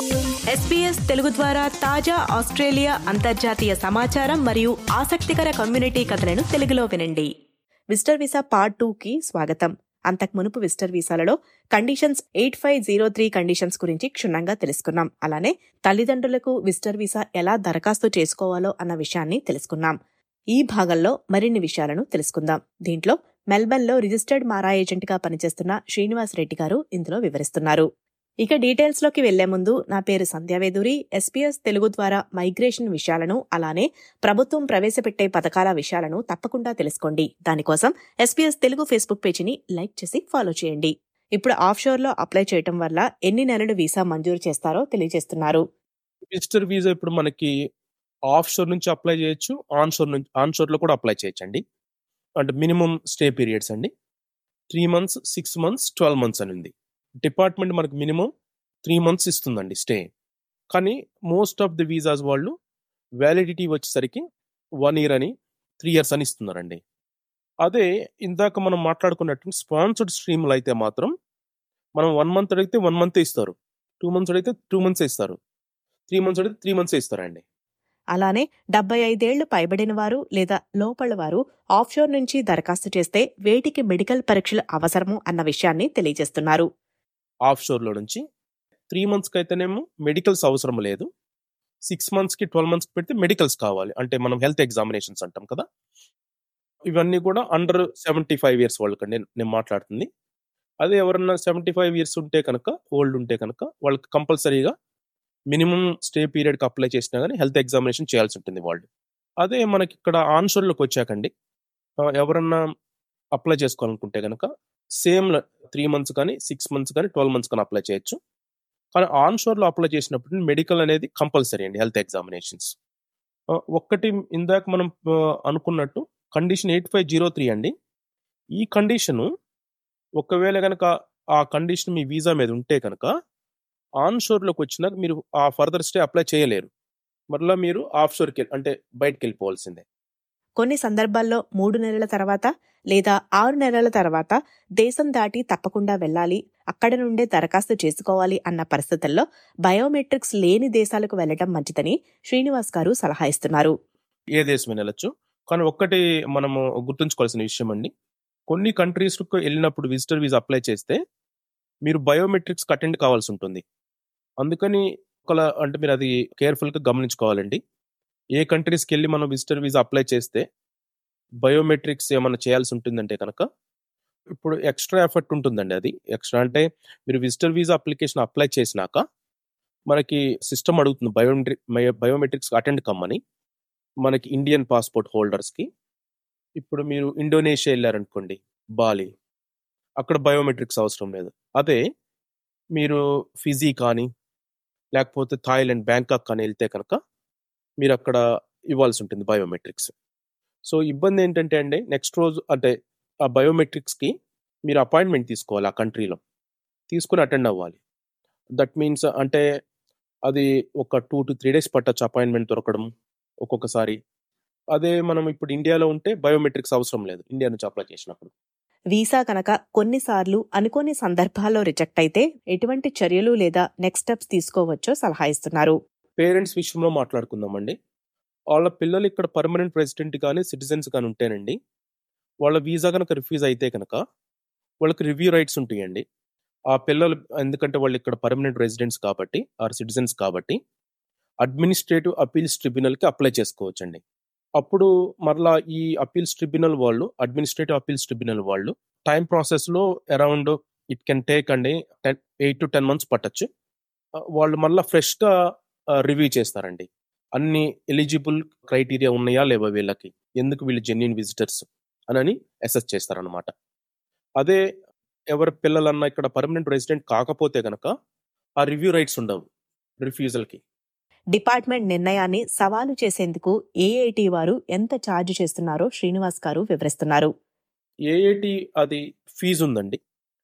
SPS Telugu ద్వారా తాజా Australia అంతర్జాతీయ సమాచారం మరియు ఆసక్తికర కమ్యూనిటీ కథలను తెలుగులో వినండి విజిటర్ వీసా పార్ట్ టూ కి స్వాగతం అంతకు మునుపు విజిటర్ వీసాలలో conditions eight five zero three conditions గురించి క్షుణ్ణంగా తెలుసుకున్నాం అలానే తల్లిదండ్రులకు విజిటర్ వీసా ఎలా దరఖాస్తు చేసుకోవాలో అన్న విషయాన్ని తెలుసుకున్నాం ఈ భాగంలో మరిన్ని విషయాలను తెలుసుకుందాం దీంట్లో మెల్బర్న్లో రిజిస్టర్డ్ మారా ఏజెంట్గా పనిచేస్తున్న శ్రీనివాస్ రెడ్డి గారు ఇందులో వివరిస్తున్నారు ఇక డీటెయిల్స్ లోకి వెళ్లే ముందు నా పేరు సంధ్యావేదూరి ఎస్పీఎస్ తెలుగు ద్వారా మైగ్రేషన్ విషయాలను అలానే ప్రభుత్వం ప్రవేశపెట్టే పథకాల విషయాలను తప్పకుండా తెలుసుకోండి దానికోసం ఎస్పీఎస్ తెలుగు ఫేస్బుక్ పేజీని లైక్ చేసి ఫాలో చేయండి ఇప్పుడు ఆఫ్ షోర్ లో అప్లై చేయటం వల్ల ఎన్ని నెలలు వీసా మంజూరు చేస్తారో తెలియజేస్తున్నారు విజిటర్ వీసా ఇప్పుడు మనకి ఆఫ్ షోర్ నుంచి అప్లై చేయొచ్చు ఆన్ షోర్ నుంచి ఆన్ షోర్ లో కూడా అప్లై చేయొచ్చు అండి అంటే మినిమం స్టే పీరియడ్స్ అండి three months six months twelve months అని ఉంది డిపార్ట్మెంట్ మనకు మినిమం త్రీ మంత్స్ ఇస్తుందండి స్టే కానీ మోస్ట్ ఆఫ్ ది వీసాస్ వాళ్ళు వ్యాలిడిటీ వచ్చేసరికి వన్ ఇయర్ అని త్రీ ఇయర్స్ అని ఇస్తున్నారండి అదే ఇందాక మనం మాట్లాడుకున్నట్టు స్పాన్సర్డ్ స్ట్రీమ్లు అయితే మాత్రం మనం వన్ మంత్ అడిగితే వన్ మంత్ ఇస్తారు టూ మంత్స్ అడిగితే టూ మంత్స్ ఇస్తారు త్రీ మంత్స్ అడిగితే త్రీ మంత్స్ ఇస్తారండి అలానే డెబ్బై ఐదేళ్లు పైబడిన వారు లేదా లోపల వారు ఆఫ్షోర్ నుంచి దరఖాస్తు చేస్తే వేటికి మెడికల్ పరీక్షలు అవసరము అన్న విషయాన్ని తెలియజేస్తున్నారు ఆఫ్ షోర్లో నుంచి త్రీ మంత్స్కి అయితేనేమో మెడికల్స్ అవసరం లేదు సిక్స్ మంత్స్కి ట్వెల్వ్ మంత్స్కి పెడితే మెడికల్స్ కావాలి అంటే మనం హెల్త్ ఎగ్జామినేషన్స్ అంటాం కదా ఇవన్నీ కూడా అండర్ సెవెంటీ ఫైవ్ ఇయర్స్ వాళ్ళకి నేను నేను మాట్లాడుతుంది అదే ఎవరన్నా సెవెంటీ ఫైవ్ ఇయర్స్ ఉంటే కనుక ఓల్డ్ ఉంటే కనుక వాళ్ళకి కంపల్సరీగా మినిమం స్టే పీరియడ్కి అప్లై చేసినా కానీ హెల్త్ ఎగ్జామినేషన్ చేయాల్సి ఉంటుంది వాళ్ళు అదే మనకి ఇక్కడ ఆన్షోర్లోకి వచ్చాకండి ఆ, ఎవరన్నా అప్లై చేసుకోవాలనుకుంటే కనుక సేమ్ త్రీ మంత్స్ కానీ సిక్స్ మంత్స్ కానీ ట్వెల్వ్ మంత్స్ కానీ అప్లై చేయొచ్చు కానీ ఆన్ షోర్లో అప్లై చేసినప్పుడు మెడికల్ అనేది కంపల్సరీ అండి హెల్త్ ఎగ్జామినేషన్స్ ఒక్కటి ఇందాక మనం ఆ, అనుకున్నట్టు condition eight five zero three అండి ఈ కండిషను ఒకవేళ కనుక ఆ కండిషన్ మీ వీసా మీద ఉంటే కనుక ఆన్ షోర్లోకి వచ్చినాక మీరు ఆ ఫర్దర్ స్టే అప్లై చేయలేరు మరలా మీరు ఆఫ్ షోర్కి అంటే బయటకు వెళ్ళిపోవాల్సిందే కొన్ని సందర్భాల్లో మూడు నెలల తర్వాత లేదా ఆరు నెలల తర్వాత దేశం దాటి తప్పకుండా వెళ్ళాలి అక్కడ నుండే దరఖాస్తు చేసుకోవాలి అన్న పరిస్థితుల్లో బయోమెట్రిక్స్ లేని దేశాలకు వెళ్లడం మంచిదని శ్రీనివాస్ గారు సలహా ఇస్తున్నారు ఏ దేశం వెళ్ళొచ్చు కానీ ఒక్కటి మనము గుర్తుంచుకోవాల్సిన విషయం అండి కొన్ని కంట్రీస్కి వెళ్ళినప్పుడు విజిటర్ వీసా అప్లై చేస్తే మీరు బయోమెట్రిక్స్ అటెండ్ కావాల్సి ఉంటుంది అందుకని ఒకలా అంటే మీరు అది కేర్ఫుల్గా గమనించుకోవాలండి ఏ కంట్రీస్కి వెళ్ళి మనం విజిటర్ వీసా అప్లై చేస్తే బయోమెట్రిక్స్ ఏమైనా చేయాల్సి ఉంటుందంటే కనుక ఇప్పుడు ఎక్స్ట్రా ఎఫర్ట్ ఉంటుందండి అది ఎక్స్ట్రా అంటే మీరు విజిటర్ వీసా అప్లికేషన్ అప్లై చేసినాక మనకి సిస్టమ్ అడుగుతుంది బయోమెట్రిక్ బయోమెట్రిక్స్ అటెండ్ కమ్మని మనకి ఇండియన్ పాస్పోర్ట్ హోల్డర్స్కి ఇప్పుడు మీరు ఇండోనేషియా వెళ్ళారనుకోండి బాలి అక్కడ బయోమెట్రిక్స్ అవసరం లేదు అదే మీరు ఫిజీ కానీ లేకపోతే థాయిలాండ్ బ్యాంకాక్ కానీ వెళ్తే కనుక మీరు అక్కడ ఇవ్వాల్సి ఉంటుంది బయోమెట్రిక్స్ సో ఇబ్బంది ఏంటంటే అండి నెక్స్ట్ రోజు అంటే ఆ బయోమెట్రిక్స్కి మీరు అపాయింట్మెంట్ తీసుకోవాలి ఆ కంట్రీలో తీసుకుని అటెండ్ అవ్వాలి దట్ మీన్స్ అంటే అది ఒక టూ టు త్రీ డేస్ పట్టచ్చు అపాయింట్మెంట్ దొరకడం ఒక్కొక్కసారి అదే మనం ఇప్పుడు ఇండియాలో ఉంటే బయోమెట్రిక్స్ అవసరం లేదు ఇండియా నుంచి అప్లై చేసినప్పుడు వీసా కనుక కొన్నిసార్లు అనుకోని సందర్భాల్లో రిజెక్ట్ అయితే ఎటువంటి చర్యలు లేదా నెక్స్ట్ స్టెప్స్ తీసుకోవచ్చో సలహా ఇస్తున్నారు పేరెంట్స్ విషయంలో మాట్లాడుకుందామండి వాళ్ళ పిల్లలు ఇక్కడ పర్మనెంట్ రెసిడెంట్ కానీ సిటిజన్స్ కానీ ఉంటేనండి వాళ్ళ వీసా కనుక రిఫ్యూజ్ అయితే కనుక వాళ్ళకి రివ్యూ రైట్స్ ఉంటాయండి ఆ పిల్లలు ఎందుకంటే వాళ్ళు ఇక్కడ పర్మనెంట్ రెసిడెంట్స్ కాబట్టి ఆర్ సిటిజన్స్ కాబట్టి అడ్మినిస్ట్రేటివ్ అపీల్స్ ట్రిబ్యునల్కి అప్లై చేసుకోవచ్చండి అప్పుడు మరలా ఈ అపీల్స్ ట్రిబ్యునల్ వాళ్ళు అడ్మినిస్ట్రేటివ్ అపీల్స్ ట్రిబ్యునల్ వాళ్ళు టైం ప్రాసెస్లో అరౌండ్ ఇట్ కెన్ టేక్ అండి ten eight to ten months పట్టచ్చు వాళ్ళు మళ్ళీ ఫ్రెష్గా రివ్యూ చేస్తారండి అన్ని ఎలిజిబుల్ క్రైటీరియా ఉన్నాయా లేవా వీళ్ళకి ఎందుకు వీళ్ళు జెన్యున్ విజిటర్స్ అని అసెస్ చేస్తారనమాట అదే ఎవరి పిల్లలన్నా ఇక్కడ పర్మనెంట్ రెసిడెంట్ కాకపోతే కనుక ఆ రివ్యూ రైట్స్ ఉండవు రిఫ్యూజల్కి డిపార్ట్మెంట్ నిర్ణయాన్ని సవాలు చేసేందుకు ఏఐటి వారు ఎంత ఛార్జ్ చేస్తున్నారో శ్రీనివాస్ గారు వివరిస్తున్నారు ఏఐటి అది ఫీజు ఉందండి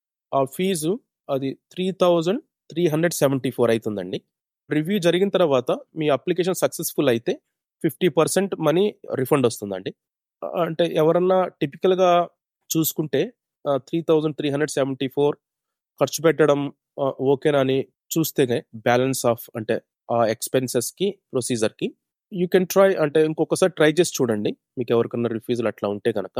ఆ ఫీజు అది three thousand three hundred seventy four అవుతుందండి రివ్యూ జరిగిన తర్వాత మీ అప్లికేషన్ సక్సెస్ఫుల్ అయితే ఫిఫ్టీ పర్సెంట్ మనీ రిఫండ్ వస్తుందండి అంటే ఎవరన్నా టిపికల్గా చూసుకుంటే three thousand three hundred seventy four ఖర్చు పెట్టడం ఓకేనా అని చూస్తే బ్యాలెన్స్ ఆఫ్ అంటే ఆ ఎక్స్పెన్సెస్ కి ప్రొసీజర్ కి యూ కెన్ ట్రై అంటే ఇంకొకసారి ట్రై చేసి చూడండి మీకు ఎవరికన్నా రిఫ్యూజల్ అట్లా ఉంటే కనుక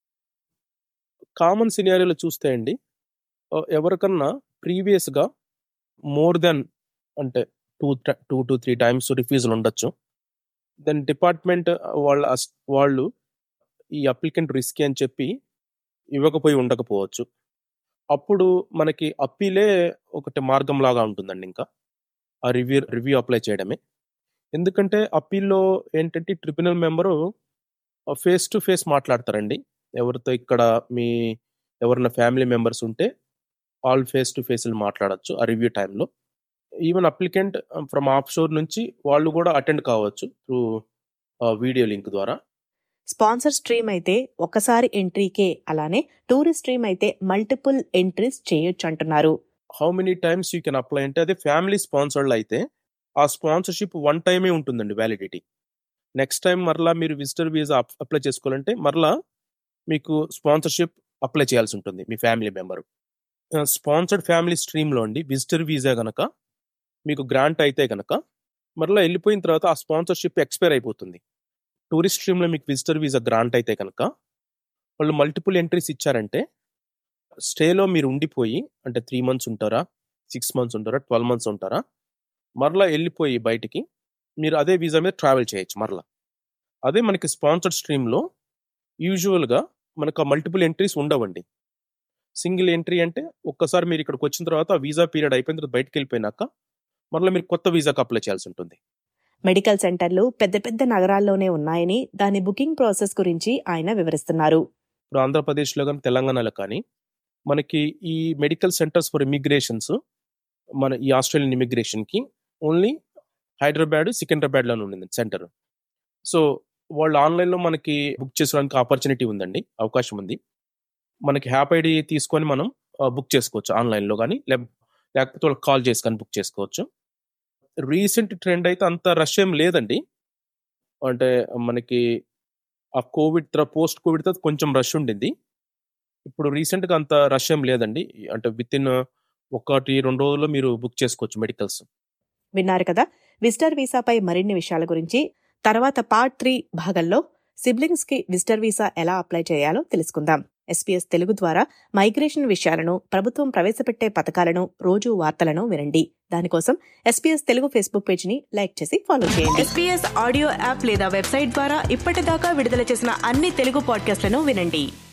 కామన్ సినారియోలో చూస్తే అండి ఆ, ఎవరికన్నా ప్రీవియస్గా మోర్ దెన్ అంటే two two to three times refusal ఉండొచ్చు దెన్ డిపార్ట్మెంట్ వాళ్ళ అస్- వాళ్ళు ఈ అప్లికెంట్ రిస్క్ అని చెప్పి ఇవ్వకపోయి ఉండకపోవచ్చు అప్పుడు మనకి అప్పీలే ఒకటి మార్గం లాగా ఉంటుందండి ఇంకా ఆ రివ్యూ రివ్యూ అప్లై చేయడమే ఎందుకంటే అప్పీల్లో ఏంటంటే tribunal member face to face మాట్లాడతారండి ఎవరితో ఇక్కడ మీ ఎవరైనా ఫ్యామిలీ మెంబర్స్ ఉంటే ఆల్ ఫేస్ టు ఫేస్ మాట్లాడొచ్చు ఆ రివ్యూ టైంలో even applicant from offshore నుంచి వాళ్ళు కూడా అటెండ్ కావచ్చు త్రూ వీడియో లింక్ ద్వారా స్పాన్సర్ స్ట్రీమ్ అయితే ఒకసారి ఎంట్రీకే అలానే టూరిస్ట్ స్ట్రీమ్ అయితే మల్టిపుల్ ఎంట్రీస్ చేయొచ్చు అంటున్నారు how many times you can apply అంటే అదే ఫ్యామిలీ స్పాన్సర్డ్ అయితే ఆ స్పాన్సర్షిప్ వన్ టైమే ఉంటుందండి వ్యాలిడిటీ నెక్స్ట్ టైం మరలా మీరు విజిటర్ వీసా అప్లై చేసుకోవాలంటే మరలా మీకు స్పాన్సర్షిప్ అప్లై చేయాల్సి ఉంటుంది మీ ఫ్యామిలీ మెంబర్ స్పాన్సర్డ్ ఫ్యామిలీ స్ట్రీమ్లో అండి విజిటర్ వీసా గనక మీకు గ్రాంట్ అయితే గనక మరలా వెళ్ళిపోయిన తర్వాత ఆ స్పాన్సర్షిప్ ఎక్స్పైర్ అయిపోతుంది టూరిస్ట్ స్ట్రీమ్లో మీకు విజిటర్ వీసా గ్రాంట్ అయితే కనుక వాళ్ళు మల్టిపుల్ ఎంట్రీస్ ఇచ్చారంటే స్టేలో మీరు ఉండిపోయి అంటే త్రీ మంత్స్ ఉంటారా సిక్స్ మంత్స్ ఉంటారా ట్వెల్వ్ మంత్స్ ఉంటారా మరలా వెళ్ళిపోయి బయటికి మీరు అదే వీసా మీద ట్రావెల్ చేయొచ్చు మరలా అదే మనకి స్పాన్సర్డ్ స్ట్రీమ్లో యూజువల్గా మనకు ఆ మల్టిపుల్ ఎంట్రీస్ ఉండవండి సింగిల్ ఎంట్రీ అంటే ఒక్కసారి మీరు ఇక్కడికి వచ్చిన తర్వాత ఆ వీసా పీరియడ్ అయిపోయిన తర్వాత బయటికి వెళ్ళిపోయినాక మరలా మీరు కొత్త వీసాకి అప్లై చేయాల్సి ఉంటుంది మెడికల్ సెంటర్లు పెద్ద పెద్ద నగరాల్లోనే ఉన్నాయని దాని బుకింగ్ ప్రాసెస్ గురించి ఆయన వివరిస్తున్నారు ఇప్పుడు ఆంధ్రప్రదేశ్లో కానీ తెలంగాణలో కానీ మనకి ఈ మెడికల్ సెంటర్స్ ఫర్ ఇమిగ్రేషన్స్ మన ఈ ఆస్ట్రేలియన్ ఇమిగ్రేషన్కి ఓన్లీ హైదరాబాద్ సికింద్రాబాద్లోనే ఉండింది సెంటర్ సో వాళ్ళు ఆన్లైన్లో మనకి బుక్ చేసుకోవడానికి ఆపర్చునిటీ ఉందండి అవకాశం ఉంది మనకి హ్యాప్ ఐడి తీసుకొని మనం బుక్ చేసుకోవచ్చు ఆన్లైన్లో కానీ లేకపోతే వాళ్ళకి కాల్ చేసి కానీ బుక్ చేసుకోవచ్చు రీసెంట్ ట్రెండ్ అయితే అంత రష్ ఏం లేదండి అంటే మనకి ఆ కోవిడ్ తర్వాత పోస్ట్ కోవిడ్ తర్వాత కొంచెం రష్ ఉండింది ఇప్పుడు రీసెంట్గా అంత రష్ ఏం లేదండి అంటే విత్ ఇన్ ఒకటి రెండు రోజుల్లో మీరు బుక్ చేసుకోవచ్చు మెడికల్స్ విన్నారు కదా విజిటర్ వీసాపై మరిన్ని విషయాల గురించి తర్వాత పార్ట్ త్రీ భాగంలో సిబ్లింగ్స్ కి విజిటర్ వీసా ఎలా అప్లై చేయాలో తెలుసుకుందాం ఎస్పీఎస్ తెలుగు ద్వారా మైగ్రేషన్ విషయాలను ప్రభుత్వం ప్రవేశపెట్టే పథకాలను రోజు వార్తలను వినండి దానికోసం ఎస్పీఎస్ తెలుగు ఫేస్బుక్ పేజ్ ని లైక్ చేసి ఫాలో చేయండి ఎస్పీఎస్ ఆడియో యాప్ లేదా వెబ్సైట్ ద్వారా ఇప్పటిదాకా విడుదల చేసిన అన్ని తెలుగు పాడ్కాస్ట్లను వినండి